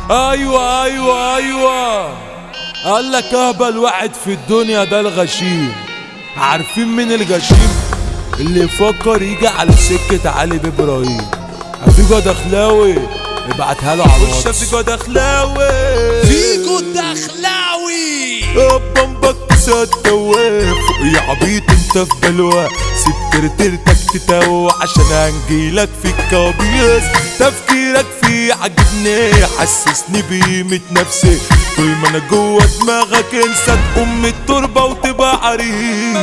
ايوه ايوه ايوه قال لك اهبل واحد في الدنيا ده الغشيم عارفين مين الغشيم اللي يفكر يجي على سكة علي بإبراهيم فيجو دخلاوي ابعتها له على الواتس فيجو دخلاوي فيجو الدخلاوي بمبك صد واقف يا عبيط انت في بلوى سبت ترتك تتوى عشان هنجيلك في الكابيس تفكيرك فيه عجبني حسسني بقيمة نفسي طول ما انا جوه دماغك انسى تقوم التربة وتبقى عريس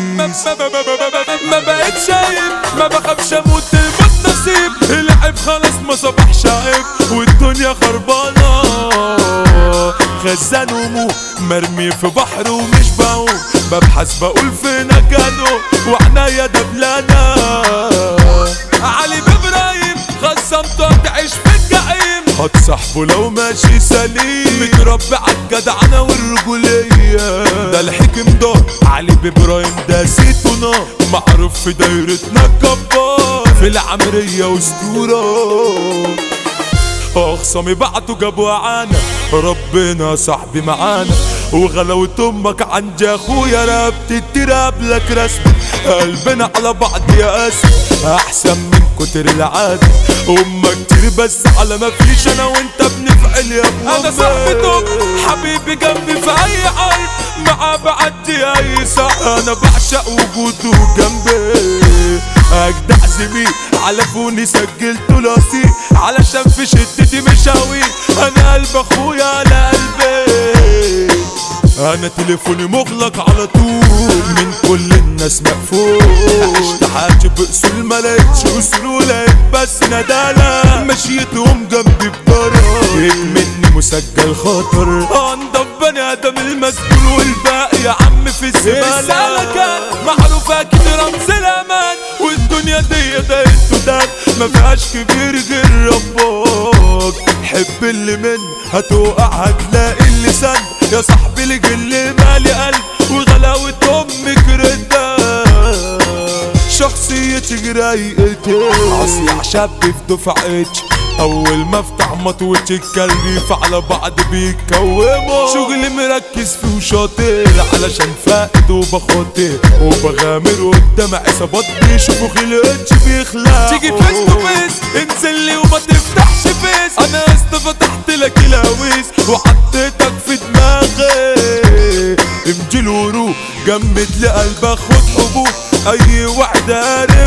ما بقتش شايف ما بخافش اموت الموت نصيب العيب خلاص ما صبحش عيب والدنيا خربانة خزان هموم مرمي في بحر ومش بعوم ببحث بقول فين كانوا وعنايا دبلانة علي بابراهيم خصمته تعيش في الجحيم هتصاحبه لو ماشي سليم متربي عالجدعنة والرجولية ده الحكم ده علي بابراهيم ده زيته نار معروف في دايرتنا كبار في العمرية اسطورة اخصامي بعتوا جابوا عانا ربنا صاحبي معانا وغلاوة امك عند اخويا رقبت تراب لك رسم قلبنا على بعض يا اسف احسن من كتر العادة امك كتير بس على ما فيش انا وانت بنفعل يا ابو انا صاحبته حبيبي جنبي في اي عرض معاه بعدي اي ساعة انا بعشق وجوده جنبي اجدع زميل على فوني سجلته لاسي علشان في شدتي مش هوي انا قلب اخويا على قلبي انا تليفوني مغلق على طول من كل الناس مقفول عشت حياتي باصول ما لقيتش اصول ولقيت بس ندالة مشيتهم جنبي بدرة مني مسجل خطر انضف بني ادم المسجون والباقي يا عم في الزبالة السلكات معروف اكيد رمز الامان والدنيا دي ده السودان ما فيهاش كبير غير ربك حب اللي من هتوقع هتلاقي اللسان يا صاحبي الجل مالي قلب وغلاوة امك ردة شخصيتي رايقتي اصيع شاب في دفعتي اول ما افتح مطوة الكلبيف على بعض بيتكوموا شغلي مركز فيه وشاطر علشان فاقد وبخاطر وبغامر قدام عصابات بيشوفوا خلقتش بيخلقوا تيجي فيس تو فيس انزل لي وما تفتحش فيس انا است فتحت لك الهويس وحطيتك في دماغي امجي ورو جمد لي قلبك خد حبوب اي واحد قارب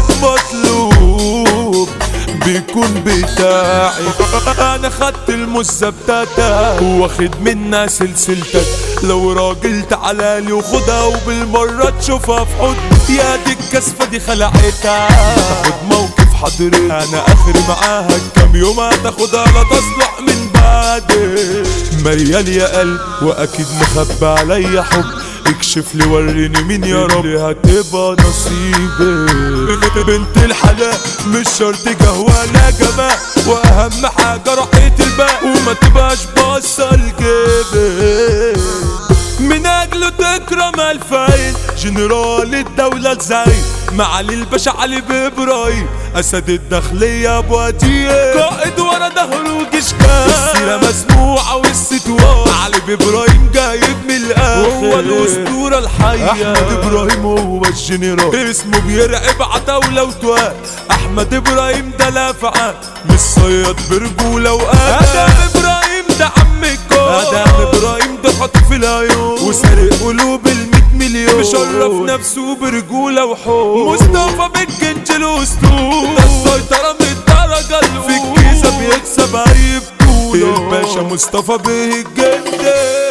مطلوب بيكون بتاعي انا خدت المزة بتاعتك واخد منها سلسلتك لو راجل تعالى لي وخدها وبالمرة تشوفها في حضن يا دي الكسفة دي خلعتها تاخد موقف حضري انا اخري معاها كام يوم هتاخدها لا تصلح من بعدي ميال يا قلب واكيد مخبى عليا حب اكشف لي وريني مين يا رب اللي هتبقى نصيبي بنت الحلال مش شرط قهوة لا جمال واهم حاجة راحة البال وما تبقاش باصة لجيبي من اجله تكرم الفايل جنرال الدولة الزعيم معالي الباشا علي بابراهيم اسد الداخلية ابو اديه قائد ورا ظهره جيش كان السيرة مسموعة والستوار علي بابراهيم جايب من الاخر هو الاسطورة الحية احمد ابراهيم هو الجنرال اسمه بيرعب عتاولة وتوال احمد ابراهيم ده لافعان مش صياد برجولة وقادر ادم ابراهيم ده عم الكون ادم ابراهيم ده خاطف في العيون وسارق قلوب الميت مليون مشرف نفسه برجولة وحب مصطفى بالجنج الاسطول ده السيطرة من الدرجة الأولى في الجيزة بيكسب اي بطولة الباشا مصطفى به الجندي